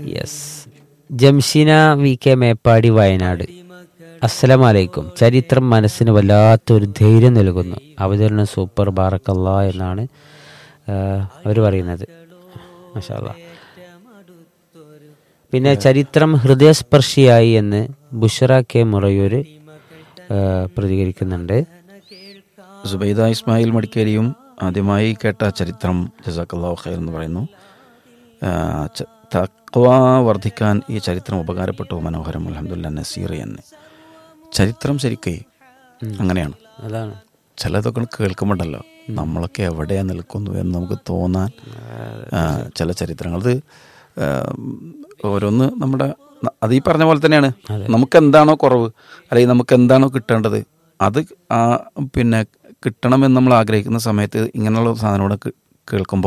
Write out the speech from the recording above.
yes Jamsheena V K Meppadi Wayanad അസ്സലാമലൈക്കും ചരിത്രം മനസ്സിന് വല്ലാത്തൊരു ധൈര്യം നൽകുന്നു അവതരണം സൂപ്പർ ബാറക്കല്ല എന്നാണ് അവർ പറയുന്നത് മഷാല്ല പിന്നെ ചരിത്രം ഹൃദയസ്പർശിയായി എന്ന് ബുഷറ കെ മുറയൂര് ആ, പ്രതികരിക്കുന്നുണ്ട് സുബൈദ ഇസ്മായിൽ മടിക്കേരിയും ആദ്യമായി കേട്ട ചരിത്രം ജസാഖല്ലാഹു ഖൈർ എന്ന് പറയുന്നു ആ, ച- തഖ്വ വർദ്ധിക്കാൻ ഈ ചരിത്രം ഉപകാരപ്പെട്ടു മനോഹരം അലഹമുല്ല നസീർ എന്ന് ചരിത്രം ശരിക്കേ അങ്ങനെയാണ് അതാണ് ചിലതൊക്കെ കേൾക്കുമ്പോണ്ടല്ലോ നമ്മളൊക്കെ എവിടെയാ നിൽക്കുന്നു എന്ന് നമുക്ക് തോന്നാൻ ആ, ചില ചരിത്രങ്ങൾ അത് ആ, ഓരോന്ന് നമ്മുടെ ന- അത് ഈ പറഞ്ഞ പോലെ തന്നെയാണ് നമുക്ക് എന്താണോ കുറവ് അല്ലെങ്കിൽ നമുക്ക് എന്താണോ കിട്ടേണ്ടത് അത് ആ പിന്നെ കിട്ടണമെന്ന് നമ്മൾ ആഗ്രഹിക്കുന്ന സമയത്ത് ഇങ്ങനെയുള്ള സാധനം കൂടെ കേൾക്കുമ്പോൾ